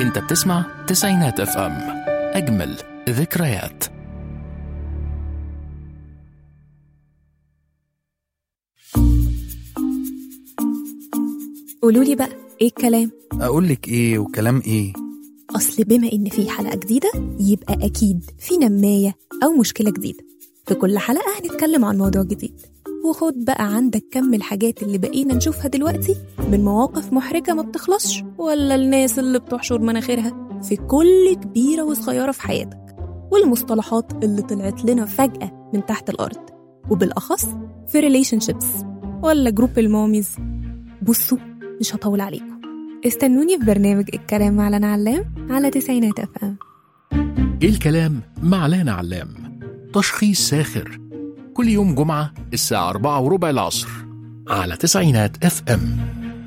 انت بتسمع تسعينات اف ام اجمل ذكريات قولوا لي بقى ايه الكلام اقول لك ايه وكلام ايه اصل بما ان في حلقه جديده يبقى اكيد في نمايه او مشكله جديده في كل حلقه هنتكلم عن موضوع جديد وخد بقى عندك كم الحاجات اللي بقينا نشوفها دلوقتي من مواقف محرجه ما بتخلصش ولا الناس اللي بتحشر مناخيرها في كل كبيره وصغيره في حياتك والمصطلحات اللي طلعت لنا فجاه من تحت الارض وبالاخص في ريليشن شيبس ولا جروب الماميز بصوا مش هطول عليكم استنوني في برنامج الكلام مع لنا علام على تسعينات اف ام ايه الكلام مع لانا علام تشخيص ساخر كل يوم جمعة الساعة أربعة وربع العصر على تسعينات اف ام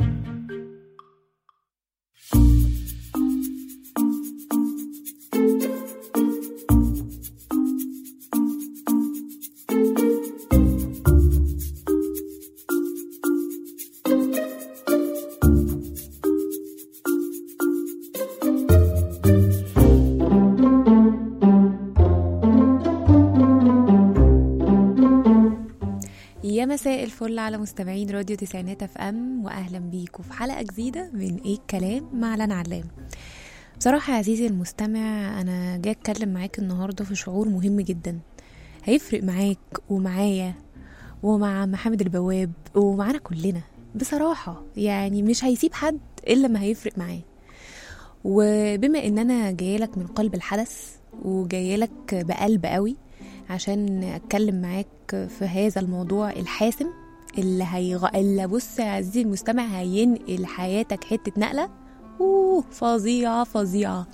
يا مساء الفل على مستمعين راديو تسعينات اف ام واهلا بيكم في حلقه جديده من ايه الكلام مع لنا علام بصراحه يا عزيزي المستمع انا جاي اتكلم معاك النهارده في شعور مهم جدا هيفرق معاك ومعايا ومع محمد البواب ومعانا كلنا بصراحه يعني مش هيسيب حد الا ما هيفرق معاه وبما ان انا جايلك من قلب الحدث وجايلك بقلب قوي عشان اتكلم معاك في هذا الموضوع الحاسم اللي هيغ... اللي بص يا عزيزي المستمع هينقل حياتك حته نقله اوه فظيعه فظيعه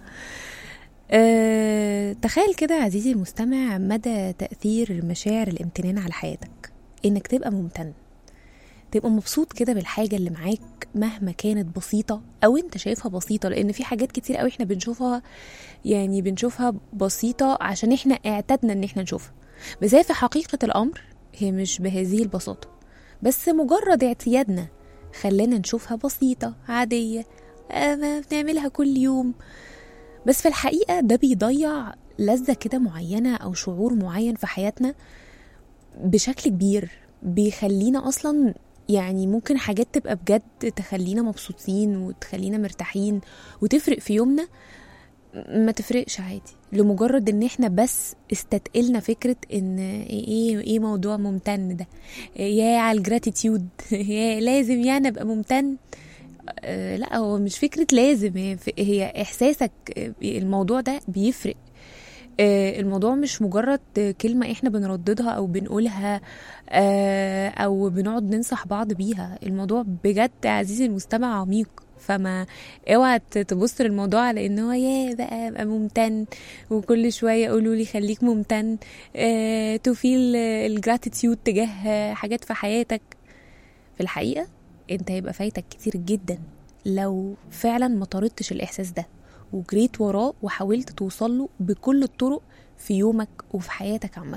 أه... تخيل كده يا عزيزي المستمع مدى تاثير مشاعر الامتنان على حياتك انك تبقى ممتن تبقى مبسوط كده بالحاجه اللي معاك مهما كانت بسيطه او انت شايفها بسيطه لان في حاجات كتير قوي احنا بنشوفها يعني بنشوفها بسيطه عشان احنا اعتدنا ان احنا نشوفها بس هي في حقيقه الامر هي مش بهذه البساطه بس مجرد اعتيادنا خلانا نشوفها بسيطه عاديه آه، ما بنعملها كل يوم بس في الحقيقه ده بيضيع لذه كده معينه او شعور معين في حياتنا بشكل كبير بيخلينا اصلا يعني ممكن حاجات تبقى بجد تخلينا مبسوطين وتخلينا مرتاحين وتفرق في يومنا ما تفرقش عادي لمجرد ان احنا بس استتقلنا فكرة ان ايه ايه موضوع ممتن ده يا على الجراتيتيود يا لازم يعني ابقى ممتن آه، لا هو مش فكرة لازم هي, هي احساسك آه، الموضوع ده بيفرق آه، الموضوع مش مجرد كلمة احنا بنرددها او بنقولها آه، او بنقعد ننصح بعض بيها الموضوع بجد يا عزيزي المستمع عميق فما اوعى ت- تبص للموضوع على ان هو يا بقى ابقى ممتن وكل شويه يقولوا لي خليك ممتن آه، تفيل الجراتيتيود تجاه حاجات في حياتك في الحقيقه انت هيبقى فايتك كتير جدا لو فعلا ما طردتش الاحساس ده وجريت وراه وحاولت توصل له بكل الطرق في يومك وفي حياتك عامه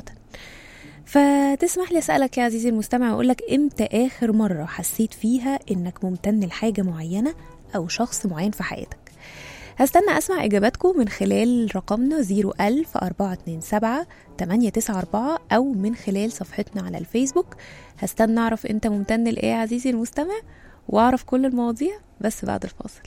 فتسمح لي اسالك يا عزيزي المستمع واقول لك امتى اخر مره حسيت فيها انك ممتن لحاجه معينه او شخص معين في حياتك هستنى اسمع اجاباتكم من خلال رقمنا 01000 427 894 او من خلال صفحتنا على الفيسبوك هستنى اعرف انت ممتن لايه يا عزيزي المستمع واعرف كل المواضيع بس بعد الفاصل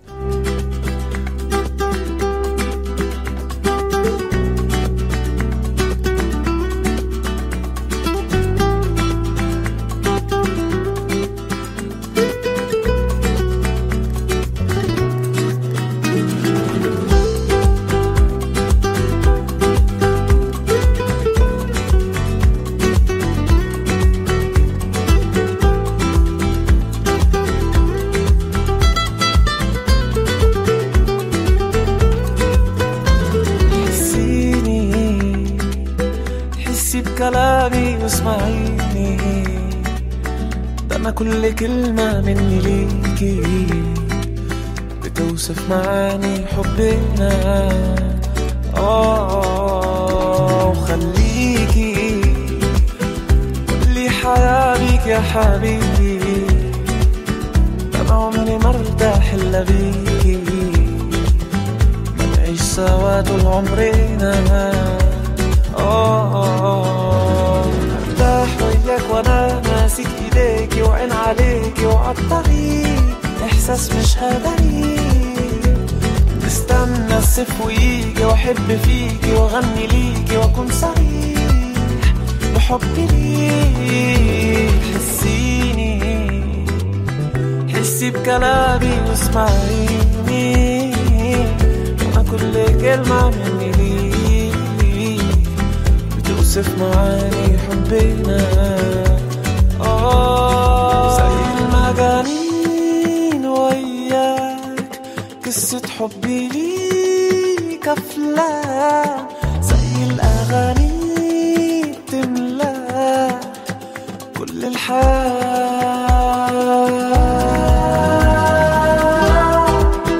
حسيني حسي بكلامي واسمعيني ده انا كل كلمة مني ليكي بتوصف معاني حبنا اه وخليكي كل حياة بيك يا حبيبي ده انا عمري ما ارتاح الا بيكي طول عمرنا آه ارتاح وياك وانا ماسك ايديكي وعين عليكي وعالطريق احساس مش هدري استنى الصيف ويجي واحب فيكي واغني ليكي واكون صريح بحبي ليك حسيني حسي بكلامي واسمعيني انا كل كلمة مني ليك بتوصف معاني حبنا آه زي المجانين وياك قصة حبي ليك أفلام زي الأغاني بتملا كل الحياة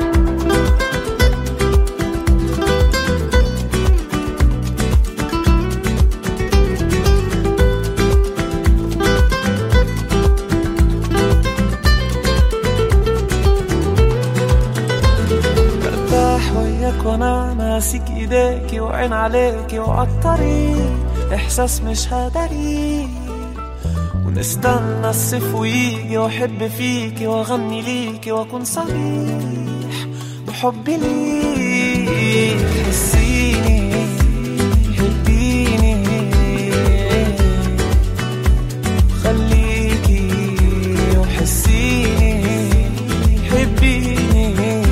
برتاح وياك وانا ماسك ايديكي وعين عليكي وعالطريق احساس مش هدري ونستنى الصيف ويجي واحب فيكي واغني ليكي واكون صريح بحبي ليك حسيني حبيني خليكي وحسيني حبيني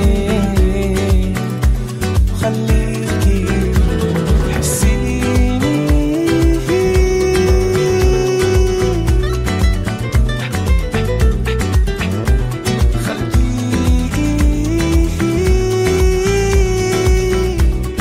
خليكي حسيني خليكي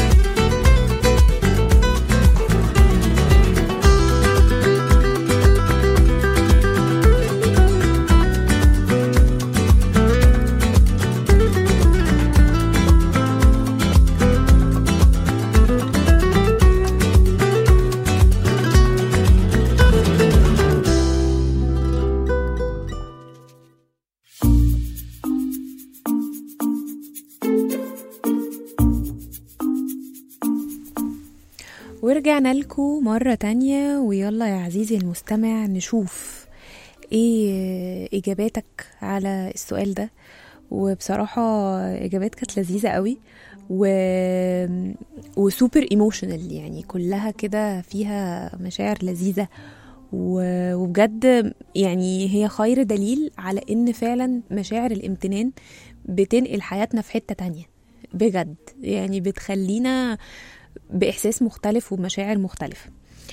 ورجعنا لكم مرة تانية ويلا يا عزيزي المستمع نشوف ايه اجاباتك على السؤال ده وبصراحة اجابات كانت لذيذة قوي و... وسوبر ايموشنال يعني كلها كده فيها مشاعر لذيذة و... وبجد يعني هي خير دليل على ان فعلا مشاعر الامتنان بتنقل حياتنا في حتة تانية بجد يعني بتخلينا بإحساس مختلف ومشاعر مختلفة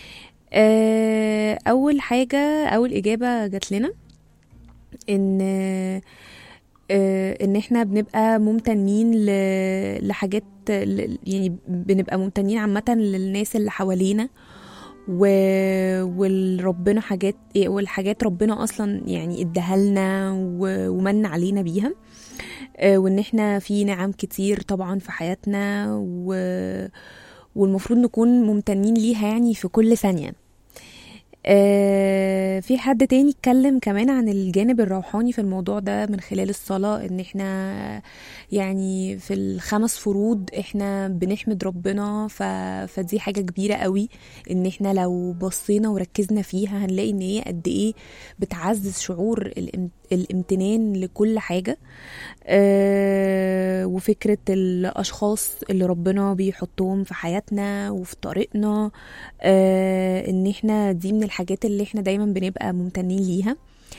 آه، أول حاجة أول إجابة جات لنا إن آه، إن إحنا بنبقى ممتنين ل- لحاجات ل- يعني بنبقى ممتنين عامة للناس اللي حوالينا و... والربنا حاجات والحاجات ربنا اصلا يعني اداها لنا و... ومن علينا بيها آه، وان احنا في نعم كتير طبعا في حياتنا و... والمفروض نكون ممتنين ليها يعني في كل ثانية آه، في حد تاني اتكلم كمان عن الجانب الروحاني في الموضوع ده من خلال الصلاة ان احنا يعني في الخمس فروض احنا بنحمد ربنا ف... فدي حاجة كبيرة قوي ان احنا لو بصينا وركزنا فيها هنلاقي ان هي قد ايه بتعزز شعور الام... الامتنان لكل حاجة آه، وفكرة الأشخاص اللي ربنا بيحطهم في حياتنا وفي طريقنا آه، ان احنا دي من الحاجات اللي احنا دايما بنبقى ممتنين ليها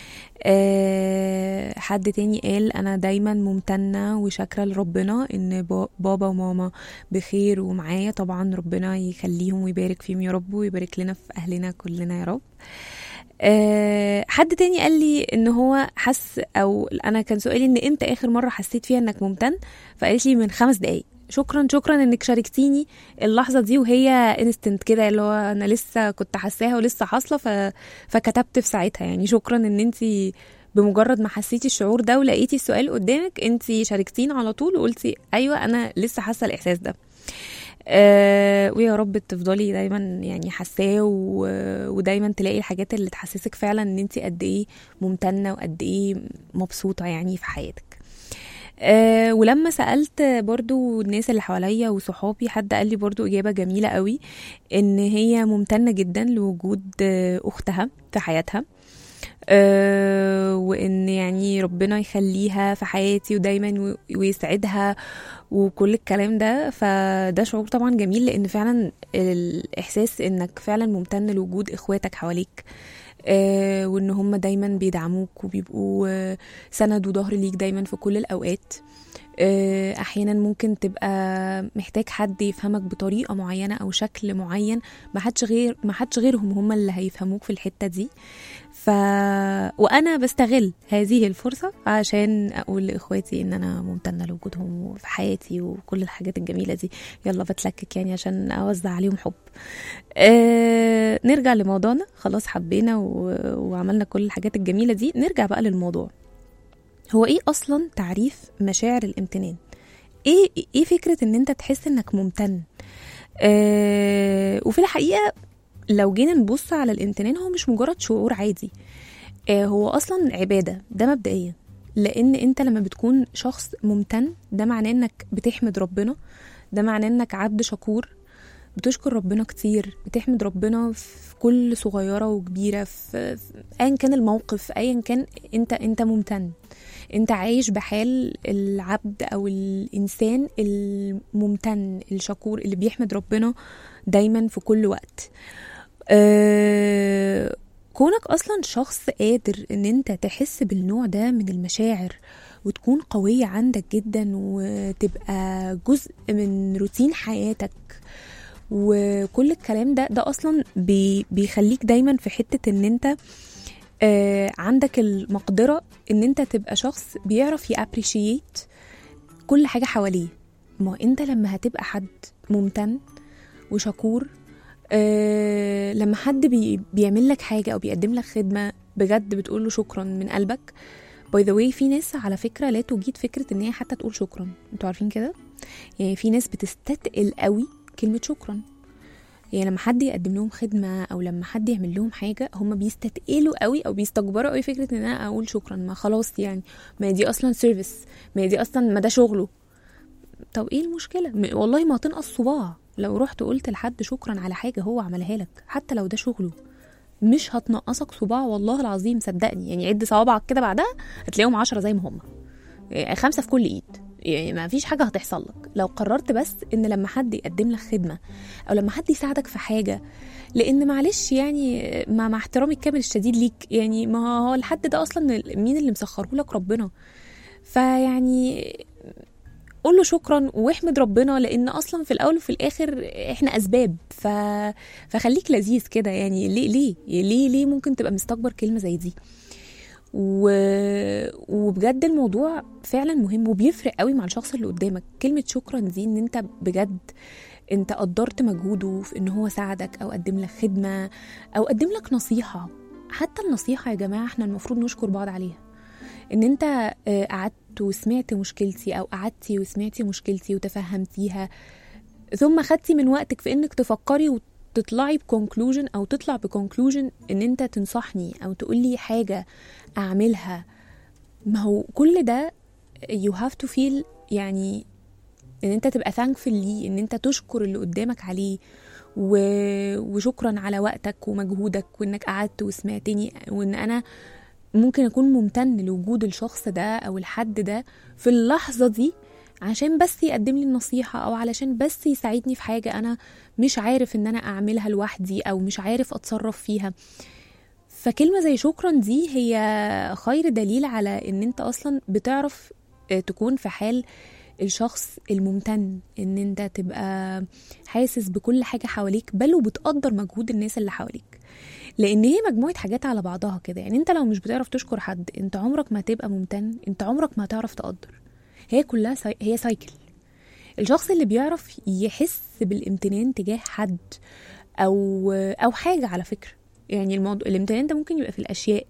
آه، حد تاني قال انا دايما ممتنة وشاكرة لربنا ان با- بابا وماما بخير ومعايا طبعا ربنا يخليهم ويبارك فيهم يا رب ويبارك لنا في اهلنا كلنا يا رب آه، حد تاني قال لي ان هو حس او انا كان سؤالي ان امتى اخر مره حسيت فيها انك ممتن فقالت لي من خمس دقايق شكرا شكرا انك شاركتيني اللحظه دي وهي انستنت كده اللي هو انا لسه كنت حاساها ولسه حاصله ف... فكتبت في ساعتها يعني شكرا ان انت بمجرد ما حسيتي الشعور ده ولقيتي السؤال قدامك انت شاركتيني على طول وقلتي ايوه انا لسه حاسه الاحساس ده آه ويا رب تفضلي دايما يعني حاساه و- ودايما تلاقي الحاجات اللي تحسسك فعلا ان انت قد ايه ممتنه وقد ايه مبسوطه يعني في حياتك أه ولما سألت برضو الناس اللي حواليا وصحابي حد قال لي برضو إجابة جميلة قوي إن هي ممتنة جدا لوجود آه، أختها في حياتها أه وإن يعني ربنا يخليها في حياتي ودايما و- ويسعدها وكل الكلام ده فده شعور طبعا جميل لأن فعلا الإحساس إنك فعلا ممتن لوجود إخواتك حواليك آه، وان هم دايما بيدعموك وبيبقوا آه، سند وظهر ليك دايما في كل الاوقات آه، احيانا ممكن تبقى محتاج حد يفهمك بطريقه معينه او شكل معين ما حدش غير ما حدش غيرهم هم اللي هيفهموك في الحته دي ف وانا بستغل هذه الفرصه عشان اقول لاخواتي ان انا ممتنه لوجودهم في حياتي وكل الحاجات الجميله دي يلا بتلكك يعني عشان اوزع عليهم حب آه نرجع لموضوعنا خلاص حبينا و... وعملنا كل الحاجات الجميله دي نرجع بقى للموضوع هو ايه اصلا تعريف مشاعر الامتنان ايه ايه فكره ان انت تحس انك ممتن آه وفي الحقيقه لو جينا نبص على الامتنان هو مش مجرد شعور عادي آه هو اصلا عباده ده مبدئيا لان انت لما بتكون شخص ممتن ده معناه انك بتحمد ربنا ده معناه انك عبد شكور بتشكر ربنا كتير بتحمد ربنا في كل صغيره وكبيره في في ايا كان الموقف ايا كان انت انت ممتن انت عايش بحال العبد او الانسان الممتن الشكور اللي بيحمد ربنا دايما في كل وقت أه كونك اصلا شخص قادر ان انت تحس بالنوع ده من المشاعر وتكون قوية عندك جدا وتبقى جزء من روتين حياتك وكل الكلام ده ده اصلا بي بيخليك دايما في حتة ان انت آه عندك المقدرة ان انت تبقى شخص بيعرف يابريشيت كل حاجة حواليه ما انت لما هتبقى حد ممتن وشكور آه لما حد بي بيعمل لك حاجة او بيقدم لك خدمة بجد بتقول له شكرا من قلبك باي ذا واي في ناس على فكرة لا تجيد فكرة ان هي حتى تقول شكرا انتوا عارفين كده يعني في ناس بتستتقل قوي كلمة شكرا يعني لما حد يقدم لهم خدمة أو لما حد يعمل لهم حاجة هم بيستتقلوا قوي أو بيستكبروا قوي فكرة إن أنا أقول شكرا ما خلاص يعني ما هي دي أصلا سيرفيس ما هي دي أصلا ما ده شغله طب إيه المشكلة م- والله ما تنقص صباع لو رحت قلت لحد شكرا على حاجة هو عملها لك حتى لو ده شغله مش هتنقصك صباع والله العظيم صدقني يعني عد صوابعك كده بعدها هتلاقيهم عشرة زي ما هم يعني خمسة في كل ايد يعني ما فيش حاجة هتحصل لك لو قررت بس ان لما حد يقدم لك خدمة او لما حد يساعدك في حاجة لان معلش يعني مع, مع احترامي الكامل الشديد ليك يعني ما هو الحد ده اصلا مين اللي مسخره لك ربنا فيعني قول له شكرا واحمد ربنا لان اصلا في الاول وفي الاخر احنا اسباب ف... فخليك لذيذ كده يعني ليه ليه ليه ليه ممكن تبقى مستكبر كلمه زي دي و... وبجد الموضوع فعلا مهم وبيفرق قوي مع الشخص اللي قدامك كلمه شكرا دي ان انت بجد انت قدرت مجهوده في ان هو ساعدك او قدم لك خدمه او قدم لك نصيحه حتى النصيحه يا جماعه احنا المفروض نشكر بعض عليها ان انت آه، قعدت وسمعت مشكلتي او قعدتي وسمعتي مشكلتي وتفهمتيها ثم خدتي من وقتك في انك تفكري وتطلعي بكونكلوجن او تطلع بكونكلوجن ان انت تنصحني او تقولي حاجه اعملها ما هو كل ده you have to feel يعني ان انت تبقى thankful ليه ان انت تشكر اللي قدامك عليه و... وشكرا على وقتك ومجهودك وانك قعدت وسمعتني وان انا ممكن اكون ممتن لوجود الشخص ده او الحد ده في اللحظه دي عشان بس يقدم لي النصيحه او علشان بس يساعدني في حاجه انا مش عارف ان انا اعملها لوحدي او مش عارف اتصرف فيها فكلمه زي شكرا دي هي خير دليل على ان انت اصلا بتعرف آه، تكون في حال الشخص الممتن ان انت تبقى حاسس بكل حاجه حواليك بل وبتقدر مجهود الناس اللي حواليك لان هي مجموعه حاجات على بعضها كده يعني انت لو مش بتعرف تشكر حد انت عمرك ما هتبقى ممتن انت عمرك ما هتعرف تقدر هي كلها ساي... هي سايكل الشخص اللي بيعرف يحس بالامتنان تجاه حد او او حاجه على فكره يعني الموضوع الامتنان ده ممكن يبقى في الاشياء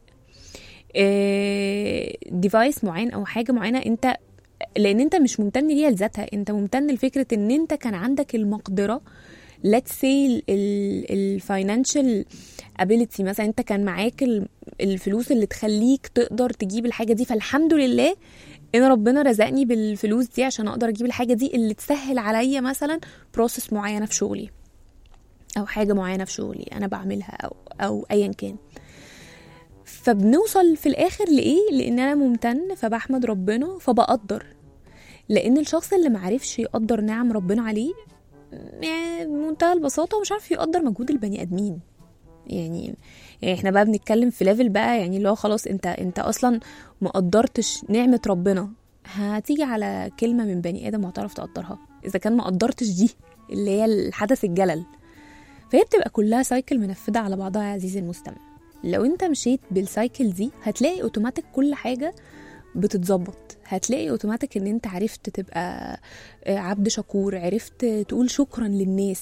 ديفايس معين او حاجه معينه انت لان انت مش ممتن ليها لذاتها انت ممتن لفكره ان انت كان عندك المقدره let's say الفاينانشال ابيليتي مثلا انت كان معاك ال- الفلوس اللي تخليك تقدر تجيب الحاجه دي فالحمد لله ان ربنا رزقني بالفلوس دي عشان اقدر اجيب الحاجه دي اللي تسهل عليا مثلا بروسس معينه في شغلي او حاجه معينه في شغلي انا بعملها او او ايا كان فبنوصل في الاخر لايه لان انا ممتن فبحمد ربنا فبقدر لان الشخص اللي معرفش يقدر نعم ربنا عليه يعني بمنتهى البساطه ومش عارف يقدر مجهود البني ادمين يعني يعني احنا بقى بنتكلم في ليفل بقى يعني اللي هو خلاص انت انت اصلا ما قدرتش نعمه ربنا هتيجي على كلمه من بني ادم وهتعرف تقدرها اذا كان ما قدرتش دي اللي هي الحدث الجلل فهي بتبقى كلها سايكل منفذه على بعضها يا عزيزي المستمع لو انت مشيت بالسايكل دي هتلاقي اوتوماتيك كل حاجه بتتظبط هتلاقي اوتوماتيك ان انت عرفت تبقى آه، عبد شكور عرفت تقول شكرا للناس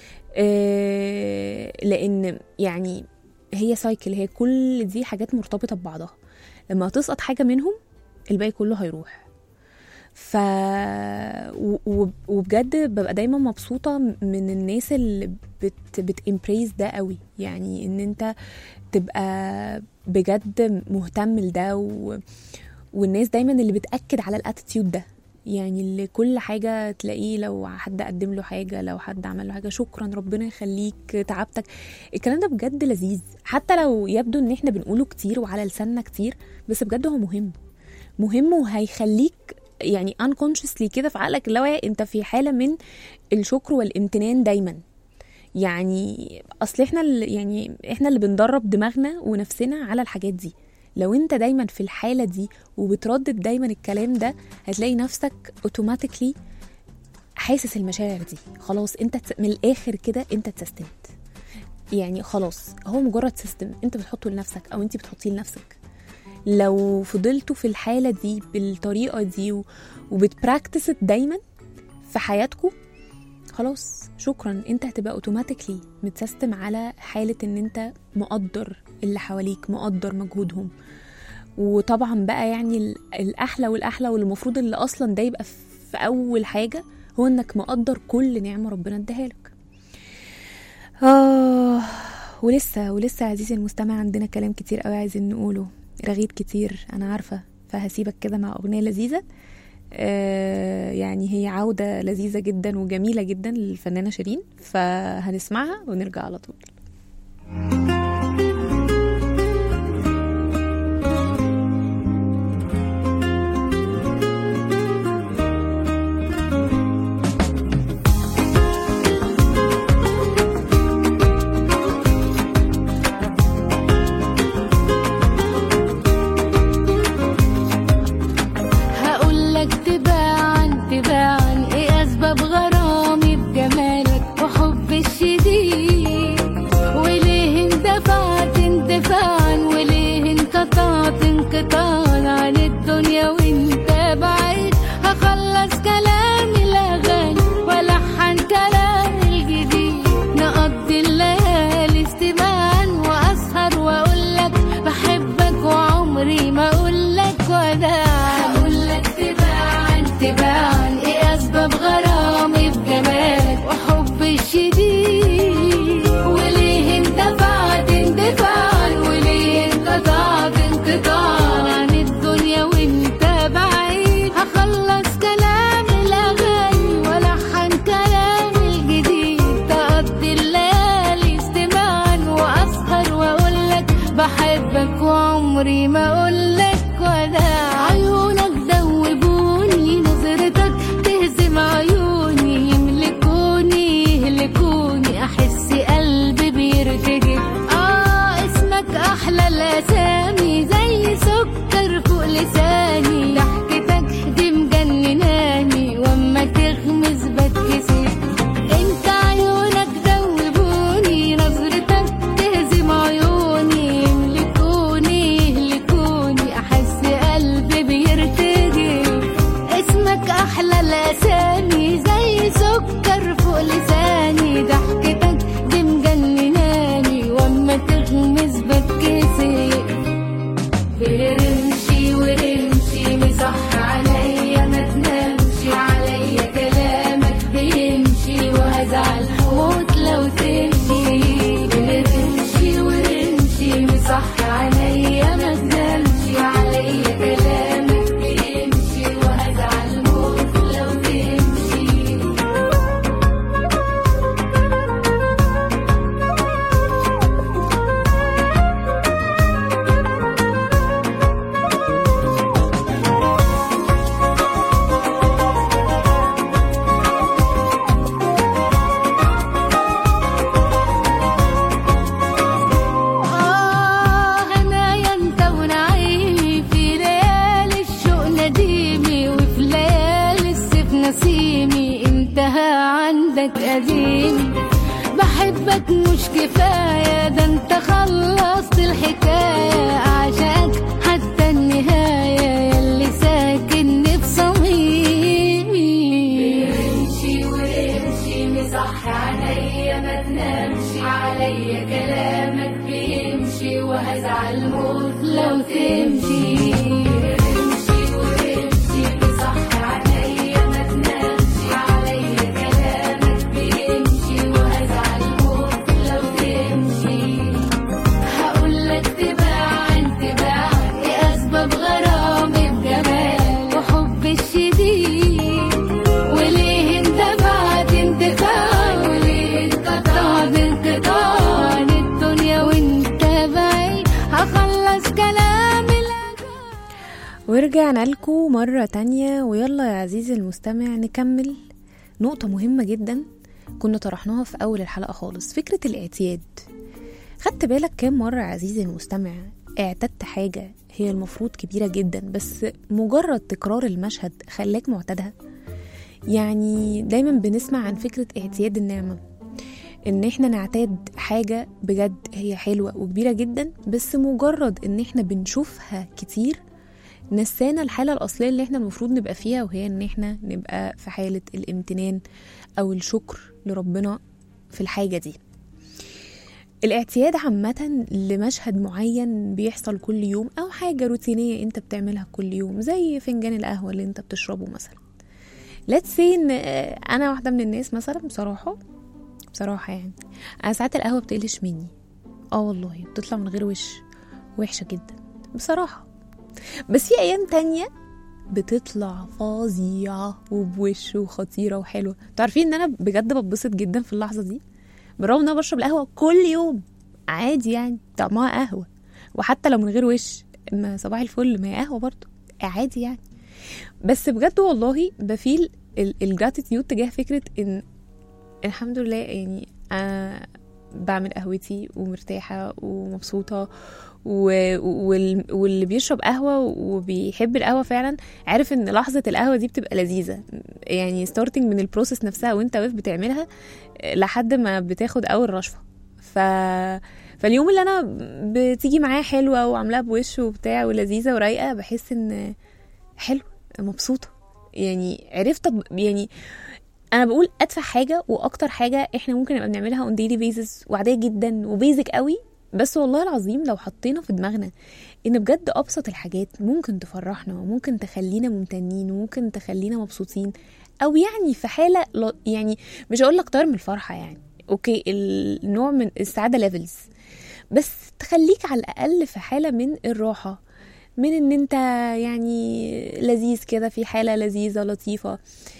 آه، لان يعني هي سايكل هي كل دي حاجات مرتبطه ببعضها لما تسقط حاجه منهم الباقي كله هيروح ف و- و- وبجد ببقى دايما مبسوطه من الناس اللي بت بتامبريز ده قوي يعني ان انت تبقى بجد مهتم لده و... والناس دايما اللي بتاكد على الاتيتيود ده يعني اللي كل حاجة تلاقيه لو حد قدم له حاجة لو حد عمل له حاجة شكرا ربنا يخليك تعبتك الكلام ده بجد لذيذ حتى لو يبدو ان احنا بنقوله كتير وعلى لساننا كتير بس بجد هو مهم مهم وهيخليك يعني unconsciously كده في عقلك اللاواعي انت في حالة من الشكر والامتنان دايما يعني اصل احنا اللي يعني احنا اللي بندرب دماغنا ونفسنا على الحاجات دي لو انت دايما في الحالة دي وبتردد دايما الكلام ده هتلاقي نفسك اوتوماتيكلي حاسس المشاعر دي خلاص انت تس- من الاخر كده انت اتسيستمت يعني خلاص هو مجرد سيستم انت بتحطه لنفسك او انت بتحطيه لنفسك لو فضلتوا في الحالة دي بالطريقة دي و- وبتبراكتست دايما في حياتكم خلاص شكرا انت هتبقى اوتوماتيكلي متسيستم على حالة ان انت مقدر اللي حواليك مقدر مجهودهم وطبعا بقى يعني ال- الاحلى والاحلى واللي المفروض اللي اصلا ده يبقى في اول حاجة هو انك مقدر كل نعمة ربنا اداها لك آه ولسه ولسه عزيزي المستمع عندنا كلام كتير قوي عايزين نقوله رغيت كتير انا عارفة فهسيبك كده مع اغنية لذيذة آه يعني هي عودة لذيذة جدا وجميلة جدا للفنانة شيرين فهنسمعها ونرجع على طول هقول لك تباعا تباعا ايه اسباب غرامي بجمالك وحب الشديد وليه اندفعت اندفاعا وليه انقطعت انقطاعا عن الدنيا وانت بعيد هخلص كلامي الاغاني والحن كلامي الجديد نقضي الليالي استماعا واسهر واقول لك بحبك وعمري ما اقول لك وداعا هقول لك تباعا تباعا ايه اسباب غرامي بجمالك وحب الشديد وليه اندفعت اندفاعا وليه انقطعت انقطاعا عن الدنيا وانت بعيد هخلص كلامي الاغاني والحن كلامي الجديد تقضي الليالي استماعا واسهر واقول لك بحبك وعمري ما اقول لك وداع عيونك دوبوني نظرتك تهزم عيوني يملكوني يهلكوني احس قلبي بيرتجف اه اسمك احلى الاسامي زي سكر فوق لساني ضحكتك دي مجنناني واما تغمز بتكسف انت عيونك دوبوني نظرتك تهزم عيوني يملكوني يهلكوني احس قلبي بيرتجف اسمك احلى الاسامي زي سكر فوق لساني ضحكتك دي مجنناني واما تغمز بتكسف برمشي ورمشي حبك قديم بحبك مش كفاية ده انت خلصت الحكاية عشاك حتى النهاية يلي ساكن في صميمي امشي وامشي مصح عليا ما تنامش عليا كلامك بيمشي وهزعل موت لو تمشي امشي وامشي مصح عليا ما تنامش عليا كلامك بيمشي وهزعل موت لو تمشي هقولك تباعا تباعا ايه اسباب غرامي بجمالك وحب الشديد وليه انت بعد انتفاع وليه انقطعت انقطاع عن الدنيا وانت بعيد هخلص كلامي لك ورجعنا لكم مرة تانية ويلا يا عزيزي المستمع نكمل نقطة مهمة جدا كنا طرحناها في أول الحلقة خالص فكرة الاعتياد خدت بالك كام مرة يا عزيزي المستمع اعتدت حاجة هي المفروض كبيرة جدا بس مجرد تكرار المشهد خلاك معتادها يعني دايما بنسمع عن فكرة اعتياد النعمة ان احنا نعتاد حاجة بجد هي حلوة وكبيرة جدا بس مجرد ان احنا بنشوفها كتير نسانا الحالة الأصلية اللي احنا المفروض نبقى فيها وهي ان احنا نبقى في حالة الامتنان أو الشكر لربنا في الحاجة دي الاعتياد عامة لمشهد معين بيحصل كل يوم أو حاجة روتينية انت بتعملها كل يوم زي فنجان القهوة اللي انت بتشربه مثلا let's say ان آه، انا واحدة من الناس مثلا بصراحة بصراحة يعني انا ساعات القهوة بتقلش مني اه والله بتطلع من غير وش وحشة جدا بصراحة بس في ايام تانية بتطلع فظيعة وبوش وخطيرة وحلوة تعرفين ان انا بجد بتبسط جدا في اللحظة دي بالرغم ان انا بشرب القهوة كل يوم عادي يعني طعمها قهوة وحتى لو من غير وش ما صباح الفل ما هي قهوة برضه عادي يعني بس بجد والله بفيل الجراتيتيود تجاه فكرة ان الحمد لله يعني انا بعمل قهوتي ومرتاحة ومبسوطة و... وال... واللي بيشرب قهوة وبيحب القهوة فعلا عارف ان لحظة القهوة دي بتبقى لذيذة يعني ستارتنج من البروسيس نفسها وانت واقف بتعملها لحد ما بتاخد اول رشفة ف... فاليوم اللي انا بتيجي معاه حلوة وعاملاها بوش وبتاع ولذيذة ورايقة بحس ان حلو مبسوطة يعني عرفت أطب- يعني انا بقول ادفع حاجه واكتر حاجه احنا ممكن نبقى بنعملها اون ديلي بيزس وعاديه جدا وبيزك قوي بس والله العظيم لو حطينا في دماغنا ان بجد ابسط الحاجات ممكن تفرحنا وممكن تخلينا ممتنين وممكن تخلينا مبسوطين او يعني في حاله ل- يعني مش هقول لك طير من الفرحه يعني اوكي النوع من السعاده ليفلز بس تخليك على الاقل في حاله من الراحه من ان انت يعني لذيذ كده في حاله لذيذه لطيفه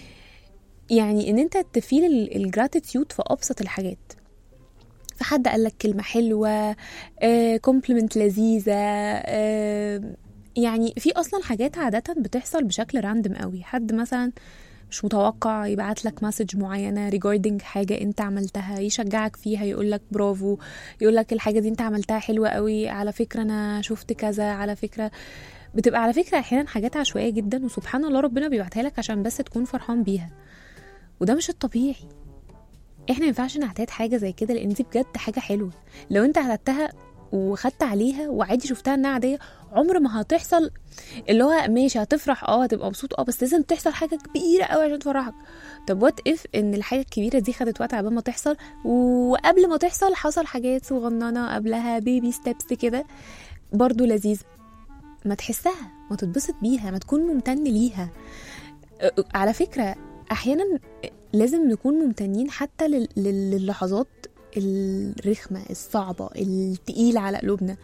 يعني ان انت تفيل الجراتيتيود في ابسط الحاجات فحد قال لك كلمه حلوه كومبلمنت لذيذه آه، يعني في اصلا حاجات عاده بتحصل بشكل راندم قوي حد مثلا مش متوقع يبعت لك مسج معينه ريجاردنج حاجه انت عملتها يشجعك فيها يقول لك برافو يقول لك الحاجه دي انت عملتها حلوه قوي على فكره انا شفت كذا على فكره بتبقى على فكره احيانا حاجات عشوائيه جدا وسبحان الله ربنا بيبعتها لك عشان بس تكون فرحان بيها وده مش الطبيعي احنا ما ينفعش نعتاد حاجه زي كده لان دي بجد حاجه حلوه لو انت اعتدتها وخدت عليها وعادي شفتها انها عاديه عمر ما هتحصل اللي هو ماشي هتفرح اه هتبقى مبسوط اه بس لازم تحصل حاجه كبيره قوي عشان تفرحك طب وات اف ان الحاجه الكبيره دي خدت وقت عبال ما تحصل وقبل ما تحصل حصل حاجات صغننه قبلها بيبي ستيبس كده برضو لذيذه ما تحسها ما تتبسط بيها ما تكون ممتن ليها أه، على فكره احيانا لازم نكون ممتنين حتى لل- لل- للحظات الرخمه الصعبه التقيله على قلوبنا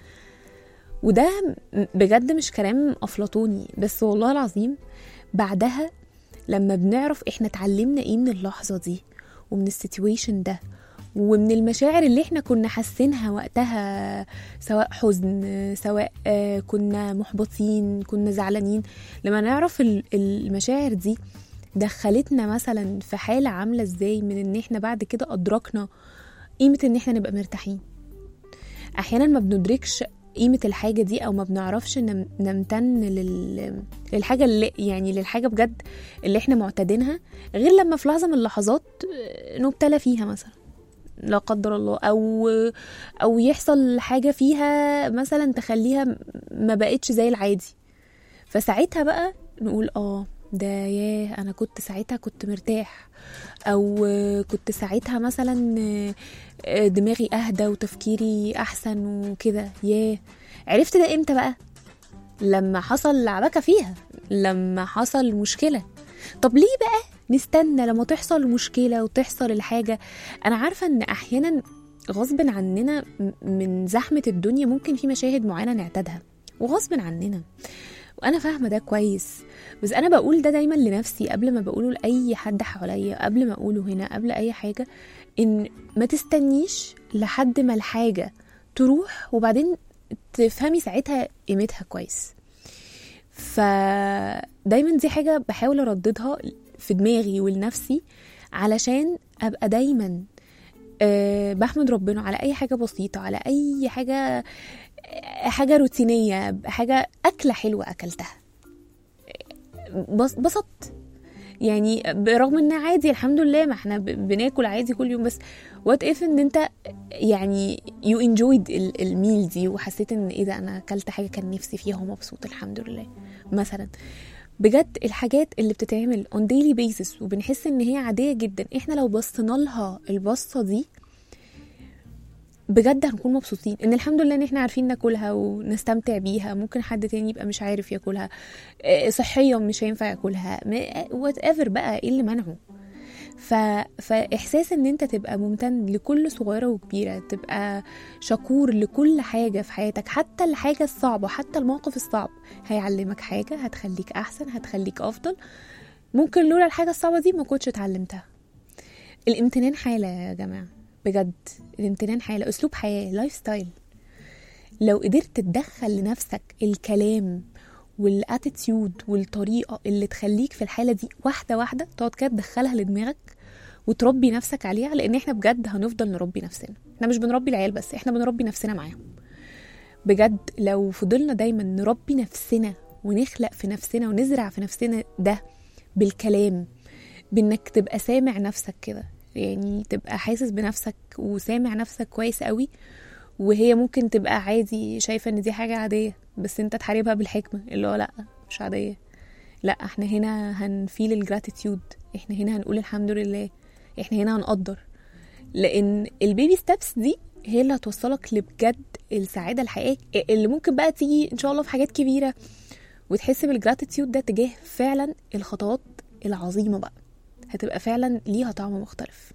وده م- بجد مش كلام افلاطوني بس والله العظيم بعدها لما بنعرف احنا اتعلمنا ايه من اللحظه دي ومن السيتويشن ده ومن المشاعر اللي احنا كنا حاسينها وقتها سواء حزن سواء آه، كنا محبطين كنا زعلانين لما نعرف ال- المشاعر دي دخلتنا مثلا في حالة عاملة ازاي من ان احنا بعد كده ادركنا قيمة ان احنا نبقى مرتاحين احيانا ما بندركش قيمة الحاجة دي أو ما بنعرفش نم- نمتن لل... للحاجة اللي يعني للحاجة بجد اللي احنا معتادينها غير لما في لحظة من اللحظات آه، نبتلى فيها مثلا لا قدر الله او او يحصل حاجه فيها مثلا تخليها م- ما بقتش زي العادي فساعتها بقى نقول اه ده ياه انا كنت ساعتها كنت مرتاح او آه، كنت ساعتها مثلا آه، آه، دماغي اهدى وتفكيري احسن وكده ياه عرفت ده امتى بقى لما حصل لعبكه فيها لما حصل مشكله طب ليه بقى نستنى لما تحصل مشكله وتحصل الحاجه انا عارفه ان احيانا غصب عننا م- من زحمه الدنيا ممكن في مشاهد معينه نعتادها وغصب عننا وانا فاهمه ده كويس بس انا بقول ده دايما لنفسي قبل ما بقوله لاي حد حواليا قبل ما اقوله هنا قبل اي حاجه ان ما تستنيش لحد ما الحاجه تروح وبعدين تفهمي ساعتها قيمتها كويس فدايما دي حاجه بحاول ارددها في دماغي ولنفسي علشان ابقى دايما أه بحمد ربنا على اي حاجه بسيطه على اي حاجه حاجه روتينيه حاجه اكله حلوه اكلتها بس بسطت يعني برغم ان عادي الحمد لله ما احنا ب- بناكل عادي كل يوم بس وات اف ان انت يعني يو انجويد الميل دي وحسيت ان ايه ده انا اكلت حاجه كان نفسي فيها ومبسوط الحمد لله مثلا بجد الحاجات اللي بتتعمل on daily basis وبنحس ان هي عاديه جدا احنا لو بصينا لها البصه دي بجد هنكون مبسوطين ان الحمد لله ان احنا عارفين ناكلها ونستمتع بيها ممكن حد تاني يبقى مش عارف ياكلها آه، صحيا مش هينفع ياكلها وات ايفر بقى ايه اللي منعه ف... فاحساس ان انت تبقى ممتن لكل صغيره وكبيره تبقى شكور لكل حاجه في حياتك حتى الحاجه الصعبه حتى الموقف الصعب هيعلمك حاجه هتخليك احسن هتخليك افضل ممكن لولا الحاجه الصعبه دي ما كنتش اتعلمتها الامتنان حاله يا جماعه بجد الامتنان حاله اسلوب حياه لايف ستايل لو قدرت تدخل لنفسك الكلام والاتيتيود والطريقه اللي تخليك في الحاله دي واحده واحده تقعد كده تدخلها لدماغك وتربي نفسك عليها لان احنا بجد هنفضل نربي نفسنا احنا مش بنربي العيال بس احنا بنربي نفسنا معاهم بجد لو فضلنا دايما نربي نفسنا ونخلق في نفسنا ونزرع في نفسنا ده بالكلام بانك تبقى سامع نفسك كده يعني تبقى حاسس بنفسك وسامع نفسك كويس قوي وهي ممكن تبقى عادي شايفة ان دي حاجة عادية بس انت تحاربها بالحكمة اللي هو لا مش عادية لا احنا هنا هنفيل الجراتيتيود احنا هنا هنقول الحمد لله احنا هنا هنقدر لان البيبي ستابس دي هي اللي هتوصلك لبجد السعادة الحقيقية اللي ممكن بقى تيجي ان شاء الله في حاجات كبيرة وتحس بالجراتيتيود ده تجاه فعلا الخطوات العظيمة بقى هتبقى فعلا ليها طعم مختلف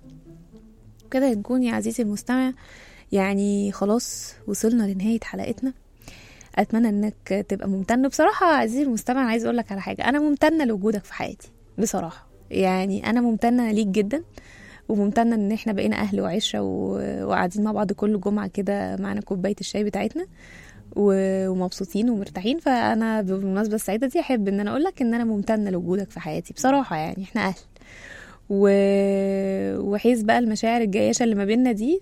كده نكون يا عزيزي المستمع يعني خلاص وصلنا لنهاية حلقتنا أتمنى إنك تبقى ممتن بصراحة عزيزي المستمع عايز أقولك على حاجة أنا ممتنة لوجودك في حياتي بصراحة يعني أنا ممتنة ليك جدا وممتنة إن إحنا بقينا أهل وعشرة و- وقاعدين مع بعض كل جمعة كده معانا كوباية الشاي بتاعتنا و- ومبسوطين ومرتاحين فأنا بالمناسبة السعيدة دي أحب إن أنا أقولك إن أنا ممتنة لوجودك في حياتي بصراحة يعني إحنا أهل و... وحيث بقى المشاعر الجياشة اللي ما بيننا دي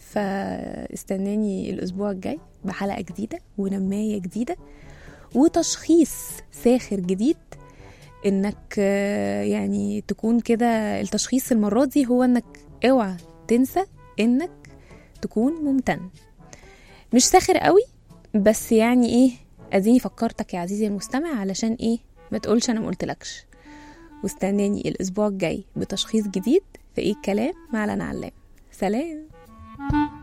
فاستناني الأسبوع الجاي بحلقة جديدة ونماية جديدة وتشخيص ساخر جديد انك آه، يعني تكون كده التشخيص المرة دي هو انك اوعى تنسى انك تكون ممتن مش ساخر قوي بس يعني ايه اديني فكرتك يا عزيزي المستمع علشان ايه ما تقولش انا ما قلتلكش واستناني الأسبوع الجاي بتشخيص جديد في إيه الكلام مع لنا علام سلام